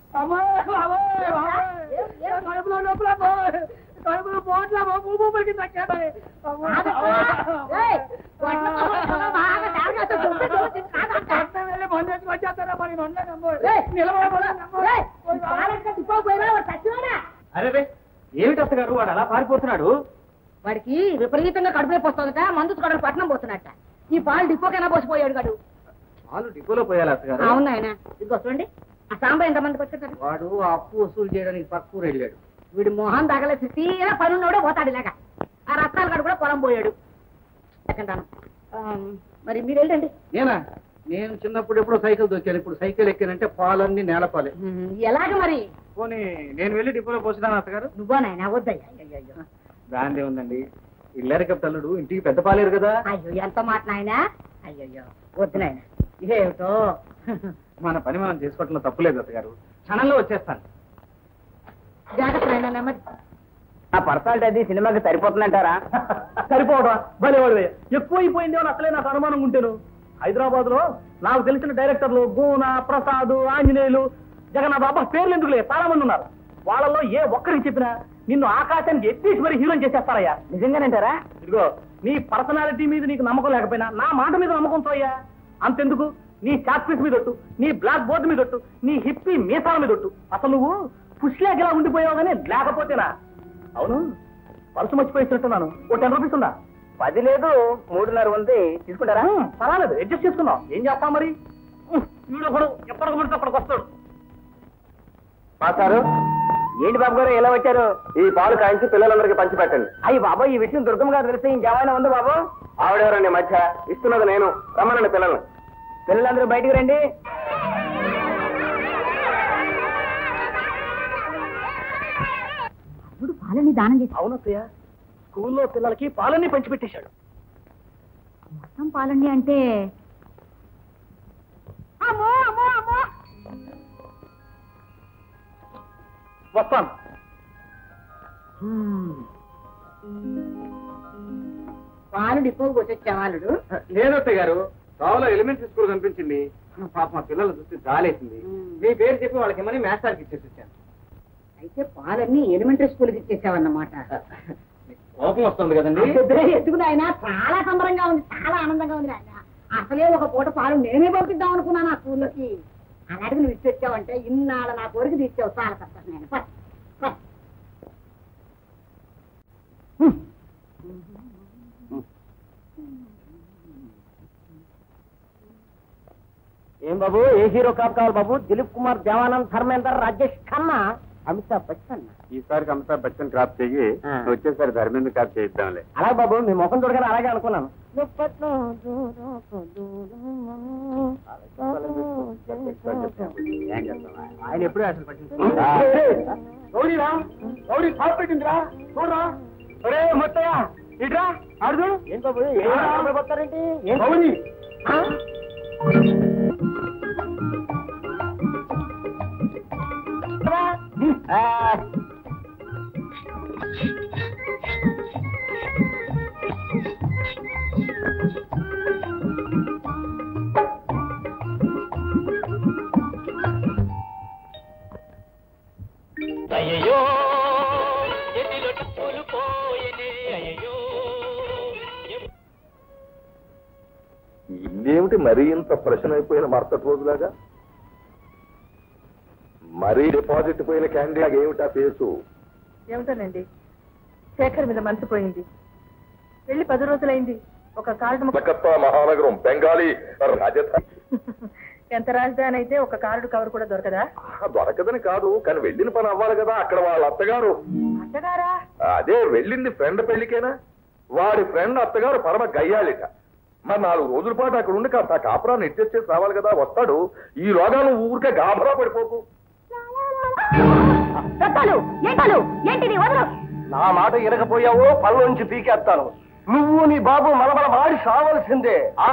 అమ్మాయి బాబోయ్ బాబోయ్ కడుపులో నొప్పులా బాబోయ్ కడుపులో పోట్లా బాబు ఊపిరికి తగ్గాయి ఏయ్, గొడ్ల కొమ్మలు బాగా తాగేస్తే దుబ్బి దూసి కాదంట. వెళ్ళి మందు ఎత్తుకు వచ్చేస్తారా మరి మందు నమ్మోయ్ ఏయ్, నిలబడబోయ్ ఏయ్, ఈ పాలెక్క తిప్పకపోయినా వాడు చచ్చినాడా? అరే ఏమిటి అత్తగారు వాడు అలా పారిపోతున్నాడు వాడికి విపరీతంగా కడుపు నొప్పి వస్తుందట మందు కడుపు పట్నం పోతున్నట్ట ఈ పాలు డిపోకైనా పోసిపోయాడు గడు వాళ్ళు డిపోలో పోయాలి అత్తగారు అవును ఆయన ఇదిగో చూడండి ఆ సాంబ ఎంతమందికి వచ్చేసారు వాడు ఆ అప్పు వసూలు చేయడానికి పక్కూరు వెళ్ళాడు వీడి మొహం తగలేసి తీరా పనున్నోడే పోతాడు ఇలాగా ఆ రత్నాలు గడు కూడా పొలం పోయాడు ఎక్కంటాను మరి మీరు వెళ్ళండి నేనా నేను చిన్నప్పుడు ఎప్పుడో సైకిల్ దొక్కాను ఇప్పుడు సైకిల్ ఎక్కానంటే పాలన్నీ నేలపాలే ఉమ్, ఎలాగ మరి పోనీ నేను వెళ్ళి డిపోలో పోసినాను అత్తగారు నువ్వా నాయన వద్దయ్యా అయ్యయ్యో. దాందే ఉందండి ఇల్లరిక తల్లుడు ఇంటికి పెద్ద పాలేరు కదా అయ్యో ఎంత మాట నాయన అయ్యయ్యో వద్దు నాయన ఏమిటో మన పని మనం చేసుకోవటంలో తప్పులేదు అత్తగారు క్షణంలో వచ్చేస్తాను జాగ్రత్త నాయన నెమ్మది ఆ పర్సనాలిటీ అది సినిమాకి సరిపోతుందంటారా సరిపోవడం భలేవాడు ఎక్కువైపోయింది అని అసలే నాకు అనుమానం ఉంటేను హైదరాబాద్ లో నాకు తెలిసిన డైరెక్టర్లు గూన ప్రసాద్ ఆంజనేయులు జగన్నాథ్ బాబా పేర్లు ఎందుకు లేదు చాలా మంది ఉన్నారు వాళ్ళలో ఏ ఒక్కరికి చెప్పినా నిన్ను ఆకాశానికి ఎత్తేసి మరి హీరోని చేసేస్తారయ్యా నిజంగానంటారా ఇదిగో నీ పర్సనాలిటీ మీద నీకు నమ్మకం లేకపోయినా నా మాట మీద నమ్మకంతో అయ్యా అంతెందుకు నీ చాక్ పీస్ మీద ఒట్టు నీ బ్లాక్ బోర్డు మీద ఒట్టు నీ హిప్పీ మీసాల మీద ఒట్టు అసలు నువ్వు పుష్లాగ్ ఇలా ఉండిపోయావు కానీ లేకపోతేనా అవును పర్సు మర్చిపోయినట్టున్నాను ఓ టెన్ రూపీస్ ఉందా పది లేదు మూడున్నర ఉంది తీసుకుంటారా పర్వాలేదు అడ్జస్ట్ చేసుకుందాం ఏం చేస్తాం మరి ఉహ్, వీడు ఒకడు ఎప్పటికి పడితే అక్కడికి వస్తాడు పాసారు ఏంటి బాబు గారు ఎలా వచ్చారు ఈ పాలు కాయించి పిల్లలందరికీ పంచి పెట్టండి అయ్యి బాబా ఈ విషయం దుర్గమ్మ గారు తెలిస్తే ఇంకేమైనా ఉంది బాబు ఆవిడెవరండి మధ్య ఇస్తున్నది నేను రమ్మనండి పిల్లల్ని పిల్లలందరూ బయటికి రండి ఇప్పుడు పాలని దానం చేసి అవునత్తయ్య స్కూల్లో పిల్లలకి పాలన్నీ పంచిపెట్టేశాడు మొత్తం పాలండి అంటే అమ్మో అమ్మో అమ్మో వస్తాను పాలు డిపోకి వచ్చే వాళ్ళుడు లేదత్తయ్య గారు రావులో ఎలిమెంటరీ స్కూల్ కనిపించింది పాప మా పిల్లలు చూస్తే జాలేసింది మీ పేరు చెప్పి వాళ్ళకి ఏమని మ్యాథ్స్ సార్కి ఇచ్చేసి వచ్చాను అయితే పాలన్నీ ఎలిమెంటరీ స్కూల్కి ఇచ్చేసావన్నమాట కోపం వస్తుంది కదండి ఎత్తుకుని ఆయన చాలా సంబరంగా ఉంది చాలా ఆనందంగా ఉంది ఆయన అసలే ఒక పూట పాలు నేనే పంపిద్దాం అనుకున్నాను ఆ స్కూల్లోకి అలాంటిది నువ్వు ఇచ్చి వచ్చావంటే ఇన్నాళ్ళ నా కోరిక తీర్చావు చాలా కష్టం నేను పద, పద. ఏం బాబు ఏ హీరో కాపు కావాలి బాబు దిలీప్ కుమార్ దేవానంద్ ధర్మేందర్ రాజేష్ ఖన్నా అమితాబ్ బచ్చన్ ఈసారికి అమితాబ్ బచ్చన్ క్రాప్ చెయ్యి ఆ. వచ్చేసరి ధర్మేంద్ర క్రాప్ చేయిద్దాంలే అలాగే బాబు మీ ముఖం చూడగానే అలాగే అనుకున్నాను ఆయన ఎప్పుడూ అసలు గౌరీరా గౌరీ కాపు పెట్టిందిరా చూడరా ఒరే మొత్తయ్య ఇట్రా అడుగు ఏం బాబు ఏం గౌరీ ఇల్లేమిటి మరీ ఇంత ప్రశ్న అయిపోయిన మరుసటి రోజులాగా మరీ డిపాజిట్ పోయిన క్యాండిడేట్ ఏమిటా ఫేసు ఏమిటోనండి శేఖర్ మీద మనసు పోయింది వెళ్ళి పది రోజులైంది ఒక కార్డు కలకత్తా మహానగరం బెంగాలీ రాజధాని ఎంత రాజధాని అయితే ఒక కార్డు కవర్ కూడా దొరకదా ఆ, దొరకదని కాదు కానీ వెళ్ళిన పని అవ్వాలి కదా అక్కడ వాళ్ళ అత్తగారు అత్తగారా అదే వెళ్ళింది ఫ్రెండ్ పెళ్లికేనా వాడి ఫ్రెండ్ అత్తగారు పరమ గయ్యాలిట మరి నాలుగు రోజుల పాటు అక్కడ ఉండి కాస్త ఆ కాపురాన్ని అడ్జస్ట్ చేసి రావాలి కదా వస్తాడు ఈ రోగాలు ఊరికే గాబరా పడిపోకు రత్తాలు ఏంటాలు ఏంటిది వదలు నా మాట ఇరకపోయావో పళ్ళ నుంచి పీకేస్తాను నువ్వు నీ బాబు మలమల మాడి సావలసిందే ఆ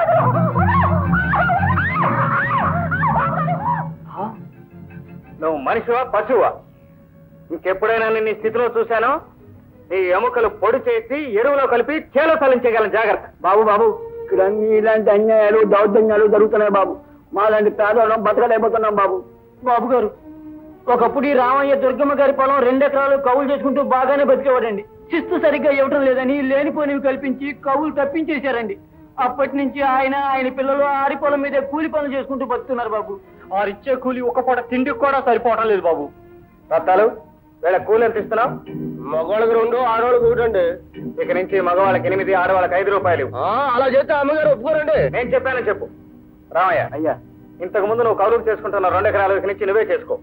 నువ్వు మనిషివా పశువా ఇంకెప్పుడైనా నిన్ను ఈ స్థితిలో చూశాను నీ ఎముకలు పొడి చేసి ఎరువులో కలిపి చేలో సలించగలను జాగ్రత్త బాబు బాబు ఇక్కడ ఇలాంటి అన్యాయాలు దౌర్జన్యాలు జరుగుతున్నాయి బాబు మాలాంటి పేదవాళ్ళం బతకలేకపోతున్నాం బాబు బాబు గారు ఒకప్పుడు ఈ రామయ్య దుర్గమ్మ గారి పొలం రెండెకరాలు కవులు చేసుకుంటూ బాగానే బతికేవాడండి శిస్తు సరిగ్గా ఇవ్వటం లేదని లేనిపోనివి కల్పించి కవులు తప్పించేశారండి అప్పటి నుంచి ఆయన ఆయన పిల్లలు ఆరి పొలం మీద కూలి పనులు చేసుకుంటూ బతుకుతున్నారు బాబు వారిచ్చే కూలి ఒక పూట తిండికి కూడా సరిపోవటం లేదు బాబు రత్తాలు వీళ్ళ కూలి ఎంత ఇస్తున్నావు మగవాళ్ళకి రెండు ఆడవాళ్ళకి ఒకటి అండి ఇక నుంచి మగవాళ్ళకి ఎనిమిది ఆడవాళ్ళకి ఐదు రూపాయలు అలా చేస్తే అమ్మగారు ఒప్పుకోరండి నేను చెప్పానని చెప్పు రామయ్య అయ్యా ఇంతకు ముందు నువ్వు కౌలుకు చేసుకుంటున్న రెండు ఎకరాల ఇక నుంచి నువ్వే చేసుకో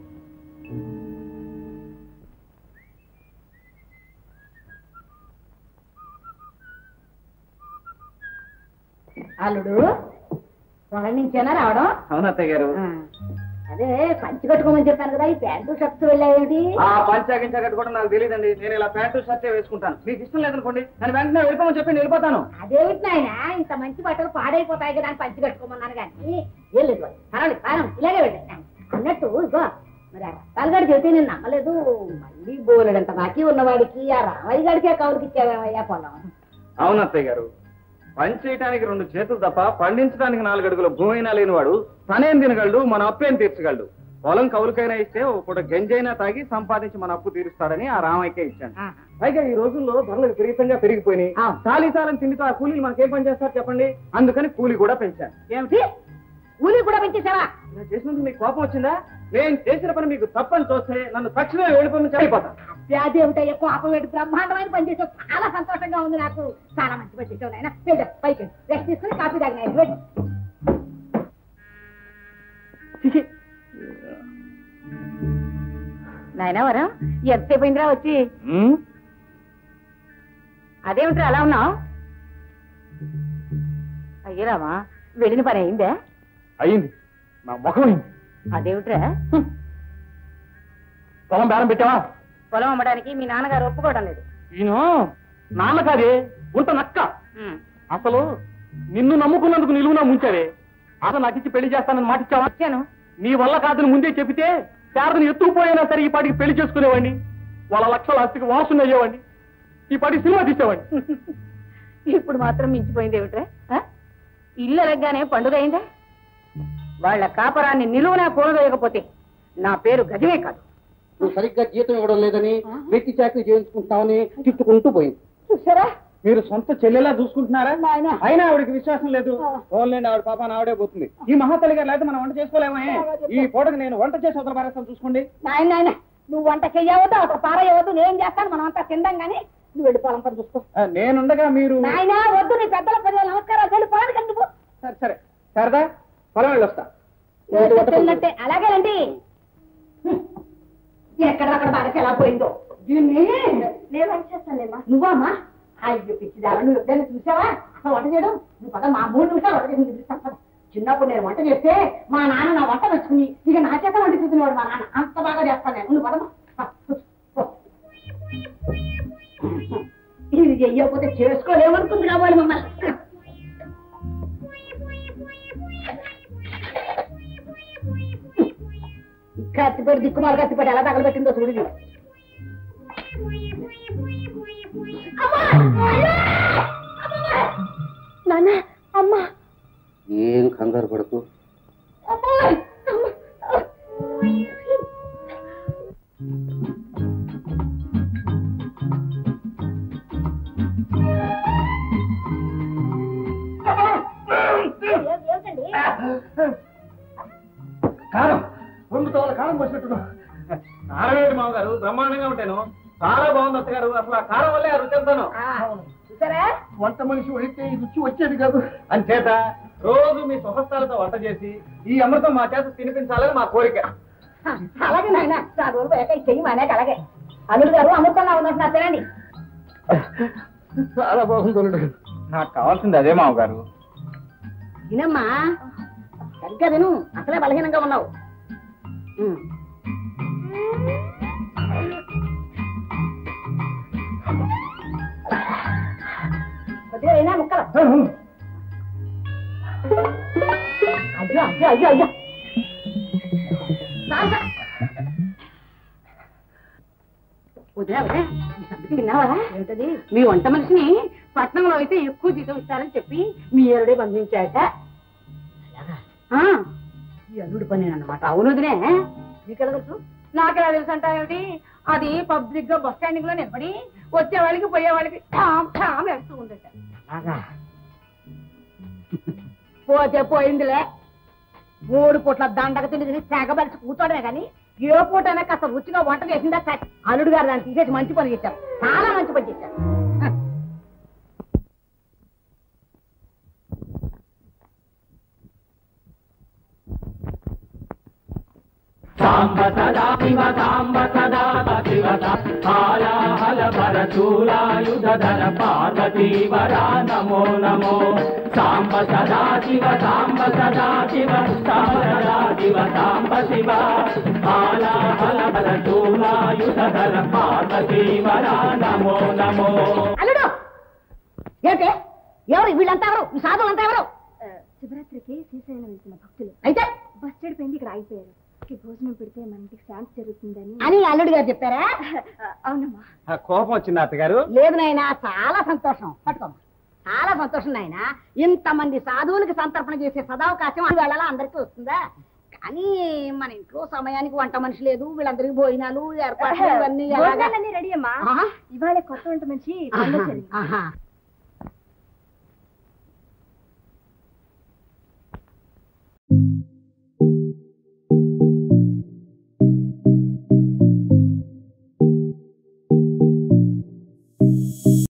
అల్లుడు పొలం నుంచేనా రావడం అవునత్తయ్య గారు ఆ, అదే పంచి కట్టుకోమని చెప్పాను కదా ఈ ప్యాంటు షర్ట్స్ వెళ్ళాయేమిటి ఆ పంచాగించ కట్టుకోవడం నాకు తెలియదండి నేను ఇలా ప్యాంటు షర్టే వేసుకుంటాను మీకు ఇష్టం లేదనుకోండి నేను వెంటనే వెళ్ళిపోమని చెప్పి నేను వెళ్ళిపోతాను అదేమిటి నాయన ఇంత మంచి బట్టలు పాడైపోతాయి కదా అని పంచి కట్టుకోమన్నాను కానీ ఏం లేదు వాళ్ళు. పర్వాలేదు కారం ఇలాగే వెళ్ళాను అన్నట్టు ఇగో మరి ఆ రత్తాలు చెబితే నేను నమ్మలేదు మళ్ళీ బోలెడంత బాకీ ఉన్నవాడికి ఆ రామయ్య గాడికే కౌలుకి ఇచ్చావయ్యా పొలం అవునత్తయ్య గారు పని చేయడానికి రెండు చేతులు తప్ప పండించడానికి నాలుగు అడుగుల భూమి అయినా లేనివాడు తనేం తినగలడు మన అప్పు ఏం తీర్చగలడు పొలం కౌలుకైనా ఇస్తే ఓ పూట గంజైనా తాగి సంపాదించి మన అప్పు తీరుస్తాడని ఆ రామయ్యకే ఇచ్చాను ఆహా. పైగా ఈ రోజుల్లో ధరలు విపరీతంగా పెరిగిపోయినాయి ఆ. చాలీ చాలని తిండితో ఆ కూలీలు మనకేం పని చేస్తారు చెప్పండి అందుకని కూలి కూడా పెంచాను ఏమిటి కూలీ కూడా పెంచేసావా ఇలా చేసినందుకు మీకు కోపం వచ్చిందా నేను చేసిన పని మీకు తప్పని చూస్తే నన్ను తక్షణమే వెళ్ళిపోయి చనిపోతాను వ్యాధి ఏమిటయ్యా కోపం ఏంటి బ్రహ్మాండమైన పని చేసావు చాలా సంతోషంగా ఉంది నాకు చాలా మంచి పని చేసావు నాయన వెళ్ళు, పైకి వెళ్ళు. రెస్ట్ తీసుకుని కాఫీ తాగిన వెళ్ళు. నాయన వరం ఎంతసేపు అయిందిరా వచ్చి అదేమిట్రా అలా ఉన్నావు అయ్యరామా వెళ్ళిన పని అయిందా అయ్యింది నా ముఖం అయింది అదేమిట్రా పొలం బేరం పెట్టావా పొలం అమ్మడానికి మీ నాన్నగారు ఒప్పుకోవడం లేదు ఈయన నాన్న కాదే ఉంట నక్క అసలు నిన్ను నమ్ముకున్నందుకు నిలువునా ముంచావే అసలు నాకు ఇచ్చి పెళ్లి చేస్తానని మాట ఇచ్చావా వచ్చాను నీ వల్ల కాదని ముందే చెబితే శారదను ఎత్తుకుపోయినా సరే ఈ పాటికి పెళ్లి చేసుకునేవాడిని వాళ్ళ లక్షల ఆస్తికి వాసుని అయ్యేవాడిని ఈ పాటికి సినిమా తీసేవాడిని ఇప్పుడు మాత్రం మించిపోయింది ఏమిట్రా ఆ? ఇల్లు ఎరగగానే పండుగ అయిందా వాళ్ళ కాపరాన్ని నిలువునా కూడవేయకపోతే నా పేరు గజమే కాదు నువ్వు సరిగ్గా జీతం ఇవ్వడం లేదని వెట్టి చాకరీ చేయించుకుంటామని తిట్టుకుంటూ పోయింది చూసారా మీరు సొంత చెల్లెలా చూసుకుంటున్నారా నాయనా. అయినా ఆవిడకి విశ్వాసం లేదు ఓన్లేండి ఆవిడ పాప ఆవిడే పోతుంది ఈ మహాతల్లి గారు లేకపోతే మనం వంట చేసుకోలేమే ఈ పూటకి నేను వంట చేసి వదల పారేస్తాను చూసుకోండి నాయన నాయన నువ్వు వంట చెయ్యవద్దు అక్కడ పారయ్యవద్దు నేను చేస్తాను మనం అంతా తిందాం గానీ నువ్వు వెళ్ళి పొలం పని చూసుకో ఆ, నేనుండగా మీరు నాయన వద్దు నీ పెద్దల పెద్దల నమస్కారాలు వెళ్ళి పొలానికి వెళ్ళి నువ్వు సరే సరే సరదా పొలం వెళ్ళి వస్తా వెళ్ళినట్టే అలాగేనండి ఎక్కడ అక్కడ బాగా ఎలా పోయిందో దీన్ని నేను వంట చేస్తానేమ్మా నువ్వమ్మా అయ్యో పిచ్చిదారా నువ్వు ఎప్పుడైనా చూసావా అసలు వంట చేయడం నువ్వు పద మా మూడు నిమిషాలు వంట చేసి చూపిస్తాను పద. చిన్నప్పుడు నేను వంట చేస్తే మా నాన్న నా వంట నచ్చుకుని ఇక నా చేత వంట చూసినవాడు మా నాన్న అంత బాగా చేస్తాను నేను నువ్వు పదమ్మా పద, కూర్చో, పో. ఇది చెయ్యకపోతే చేసుకోలేమనుకుంది కావాలి మమ్మల్ని కత్తిపెట్టి దిక్కుమాల కత్తిపెట్టి ఎలా తగలబెట్టిందో చూడు ఇది. నాన్న అమ్మ ఏం కంగారు పడుతూ కారం రెండు తోల కారం పోసినట్టున్నా కారం ఏంటి మామగారు బ్రహ్మాండంగా ఉంటాను చాలా బాగుంది అత్తగారు అసలు ఆ కారం వల్లే ఆ రుచి అంతాను చూసారా వంట మనిషి వడితే ఈ రుచి వచ్చేది కాదు అంచేత రోజు మీ స్వహస్తాలతో వంట చేసి ఈ అమృతం మా చేత తినిపించాలని మా కోరిక అలాగే నాయన నా రోజు పోయాక ఈ చెయ్యి మానేక అలాగే అల్లుడు గారు అమృతంగా ఉన్నట్టు తినండి చాలా బాగుంది నాకు కావాల్సింది అదే మామగారు వినమ్మా సరిగ్గా విను అసలే బలహీనంగా ఉన్నావు ఉమ్. కొద్దిగా అయినా ముక్కలు అయ్యో అయ్యో అయ్యో అయ్యో నాన్న. వదినా వదినా, ఈ సంగతి విన్నావా ఏంటది మీ వంట మనిషిని పట్నంలో అయితే ఎక్కువ జీతం ఇస్తారని చెప్పి మీ అల్లుడే బంధించాట ఆ, ఈ అల్లుడు పని అన్నమాట అవును వదినే నీకెలా తెలుసు నాకెలా తెలుసు అంటావేమిటి అది పబ్లిక్ గా బస్ స్టాండింగ్ లో నిలబడి వచ్చే వాళ్ళకి పోయే వాళ్ళకి ఠామ్ ఠామ్ వేస్తూ ఉందట పోతే పోయిందిలే మూడు పూట్ల దండగ తిండి తిని తెగబలిచి కూర్చోడమే కానీ ఏ పూటైనా కాస్త రుచిగా వంట చేసిందా సరే. అల్లుడు గారు దాన్ని తీసేసి మంచి పని చేశారు చాలా మంచి పని చేశారు హ. సాంబ సదా శివ సాంబ సదా శివ హాలాహల భరచూలాయుధర పార్వతీవర నమో నమో సాంబ సదా శివ సాంబ సదా శివ సాంబ సదా శివ సాంబ శివ హాలాహల భరచూలాయుధర పార్వతీవర నమో నమో అల్లుడు ఏంటి ఎవరు వీళ్ళంతా ఎవరు ఈ సాధువులంతా ఎవరు శివరాత్రికి శ్రీశైలం వెళ్తున్న భక్తులు అయితే బస్ స్టాండ్ పోయింది ఇక్కడ ఆగిపోయారు ఈ భోజనం పెడితే మన ఇంటికి శాంతి జరుగుతుందని అని అల్లుడు గారు చెప్పారా అవునమ్మా కోపం వచ్చింది అత్తగారు లేదు నాయనా చాలా సంతోషం పట్టుకోమ్మా చాలా సంతోషం నాయన ఇంతమంది సాధువులకి సంతర్పణ చేసే సదావకాశం అది వేళలా అందరికీ వస్తుందా కానీ మన ఇంట్లో సమయానికి వంట మనిషి లేదు వీళ్ళందరికీ భోజనాలు ఏర్పాట్లు ఇవన్నీ ఎలాగా? భోజనాలన్నీ రెడీ అమ్మా ఆహా. ఇవాళ కొత్త వంట మంచి పండొచ్చింది ఆహా.